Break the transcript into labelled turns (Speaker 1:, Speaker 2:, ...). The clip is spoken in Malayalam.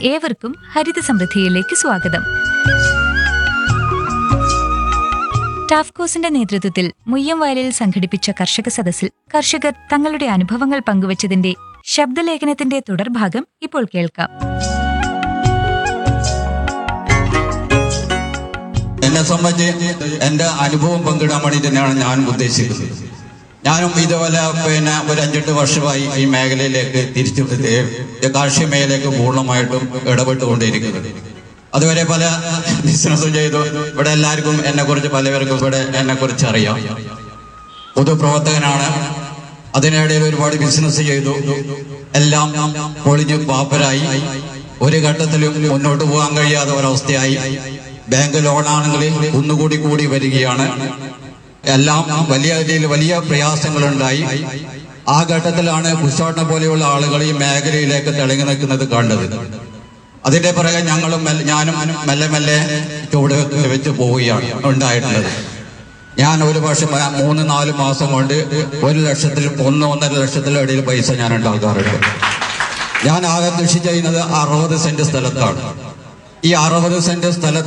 Speaker 1: ഏവർക്കും ഹരിത സമൃദ്ധിയിലേക്ക് സ്വാഗതം ടാഫ്കോസിന്റെ നേതൃത്വത്തിൽ മുയ്യംവയലിൽ സംഘടിപ്പിച്ച കർഷക സദസ്സിൽ കർഷകർ തങ്ങളുടെ അനുഭവങ്ങൾ പങ്കുവച്ചതിന്റെ ശബ്ദലേഖനത്തിന്റെ തുടർഭാഗം ഇപ്പോൾ കേൾക്കാം
Speaker 2: എന്നെ സംബന്ധിച്ച് എന്റെ അനുഭവം പങ്കിടാൻ വേണ്ടി തന്നെയാണ് ഞാൻ ഉദ്ദേശിക്കുന്നത് ഞാനും ഇതുപോലെ പിന്നെ ഒരു അഞ്ചെട്ട് വർഷമായി ഈ മേഖലയിലേക്ക് തിരിച്ചു ഏ, കാർഷിക മേഖലയിലേക്ക് പൂർണ്ണമായിട്ടും ഇടപെട്ടുകൊണ്ടിരിക്കുന്നത് അതുവരെ പല ബിസിനസ്സും ചെയ്തു ഇവിടെ എല്ലാവർക്കും എന്നെ കുറിച്ച് പലവർക്കും ഇവിടെ എന്നെ കുറിച്ച് അറിയാം പൊതുപ്രവർത്തകനാണ് അതിനിടയിൽ ഒരുപാട് ബിസിനസ് ചെയ്തു എല്ലാം പൊളിഞ്ഞു പാപ്പരായി ഒരു ഘട്ടത്തിലും മുന്നോട്ട് പോകാൻ കഴിയാത്ത ഒരവസ്ഥയായി ബാങ്ക് ലോണാണെങ്കിൽ കുന്നുകൂടി കൂടി വരികയാണ് എല്ലാം വലിയ രീതിയിൽ വലിയ പ്രയാസങ്ങളുണ്ടായി ആ ഘട്ടത്തിലാണ് കുശോട്ടനെ പോലെയുള്ള ആളുകൾ ഈ മേഖലയിലേക്ക് തിളങ്ങി നിൽക്കുന്നത് കണ്ടത് അതിന്റെ പിറകെ ഞങ്ങളും മെല്ലെ- ഞാനും മെല്ലെ മെല്ലെ ചുവട് വെച്ച് പോവുകയാണ് ഉണ്ടായിട്ടുള്ളത് ഞാൻ ഒരു പക്ഷെ മ- മൂന്ന് നാല് മാസം കൊണ്ട് ഒരു ലക്ഷത്തിൽ ഒന്ന് ഒന്നര ലക്ഷത്തിലും ഇടയിൽ പൈസ ഞാൻ ഉണ്ടാക്കാറുണ്ട് ഞാൻ ആകെ കൃഷി ചെയ്യുന്നത് അറുപത് സെന്റ് സ്ഥലത്താണ് ഈ അറുപത് സെന്റ് സ്ഥലത്ത്